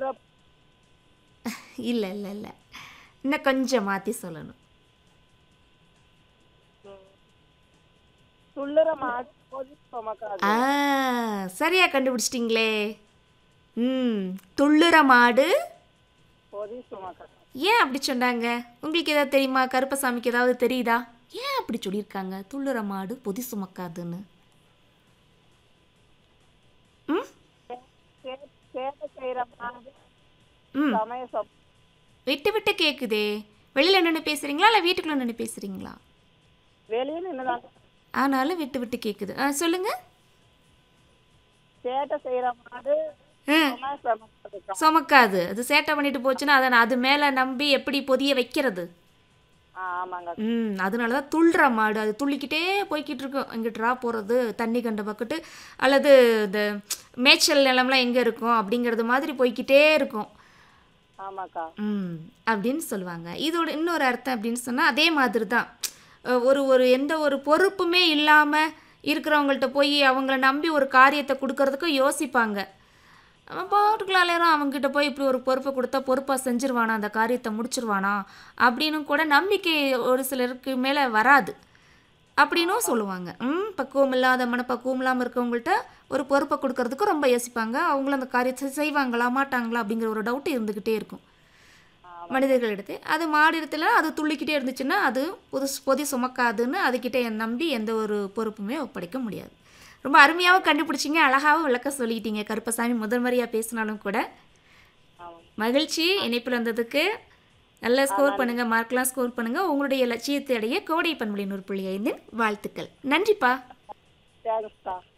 இல்லை இல்லை இல்லை இன்னும் கொஞ்சம் மாற்றி சொல்லணும் துள்ளுற மாடு பொதி சுமக்காது ஆ சரியா கண்டுபிடிச்சிட்டிங்களே ம் துள்ளுற மாடு பொதி சுமக்காது ஏன் அப்படி சொன்னாங்க உங்களுக்கு ஏதாவது தெரியுமா கருப்பசாமிக்கு ஏதாவது தெரியுதா ஏன் அப்படி சொல்லியிருக்காங்க துள்ளுற மாடு பொதி சுமக்காதுன்னு ம் சே- சேவை செய்யற மாடு ம் சமய சொப் விட்டு விட்டு கேட்குதே வெளியில் நின்று பேசுகிறீங்களா இல்லை வீட்டுக்குள்ளே நின்று பேசுகிறீங்களா வெளியே நின்னுதான் ஆனாலும் விட்டு விட்டு கேட்குது ஆ சொல்லுங்கள் சேட்டை செய்யற மாடு ஆ சமய சுமக்காதுக்கா சுமக்காது அது சேட்டை பண்ணிட்டு போச்சுன்னா அதை நான் அது மேலே நம்பி எப்படி பொதிய வைக்கிறது ஆ ஆமாங்க ம் அதனால தான் துள்ளுற மாடு அது துள்ளிக்கிட்டே போய்கிட்டு இருக்கும் எங்கிட்டா போகிறது தண்ணி கண்ட பக்கத்து அல்லது இந்த மேய்ச்சல் நிலம்லாம் எங்கே இருக்கும் அப்படிங்கிறது மாதிரி போய்க்கிட்டே இருக்கும் ஆமாக்கா ம் அப்படின்னு சொல்லுவாங்க இதோட இன்னொரு அர்த்தம் அப்படின்னு சொன்னால் அதே மாதிரி தான் அஹ் ஒரு ஒரு எந்த ஒரு பொறுப்புமே இல்லாமல் இருக்கிறவங்கள்ட்ட போய் அவங்கள நம்பி ஒரு காரியத்தை கொடுக்கறதுக்கு யோசிப்பாங்க அவன் பாட்டுக்குள்ளாலேரும் அவங்ககிட்ட போய் இப்படி ஒரு பொறுப்பை கொடுத்தா பொறுப்பாக செஞ்சிருவானா அந்த காரியத்தை முடிச்சிருவானா அப்படின்னு கூட நம்பிக்கை ஒரு சிலருக்கு மேலே வராது அப்படின்னும் சொல்லுவாங்க ம் பக்குவம் இல்லாத மனப்பக்குவம் இல்லாமல் இருக்கவங்கள்ட்ட ஒரு பொறுப்பை கொடுக்கறதுக்கு ரொம்ப யோசிப்பாங்க அவங்களும் அந்த காரியத்தை செய்வாங்களா மாட்டாங்களா அப்படிங்கிற ஒரு டவுட் இருந்துக்கிட்டே இருக்கும் மனிதர்களிடத்து அது மாடு இடத்துல அது துள்ளிக்கிட்டே இருந்துச்சுன்னா அது பொது பொதி சுமக்காதுன்னு அதுக்கிட்ட என் நம்பி எந்த ஒரு பொறுப்புமே ஒப்படைக்க முடியாது ரொம்ப அருமையாகவும் கண்டுபிடிச்சிங்க அழகாகவும் விளக்க சொல்லிட்டீங்க கருப்பசாமி முதல் முறையாக பேசினாலும் கூட ஆமாம் மகிழ்ச்சி இணைப்பில் வந்ததுக்கு நல்லா ஸ்கோர் பண்ணுங்க மார்க்லாம் ஸ்கோர் பண்ணுங்க உங்களுடைய லட்சியத்தை அடைய கோடை பண்புலின் ஒரு புள்ளி ஐந்தின் வாழ்த்துக்கள் நன்றிப்பா தேங்க்ஸ்க்கா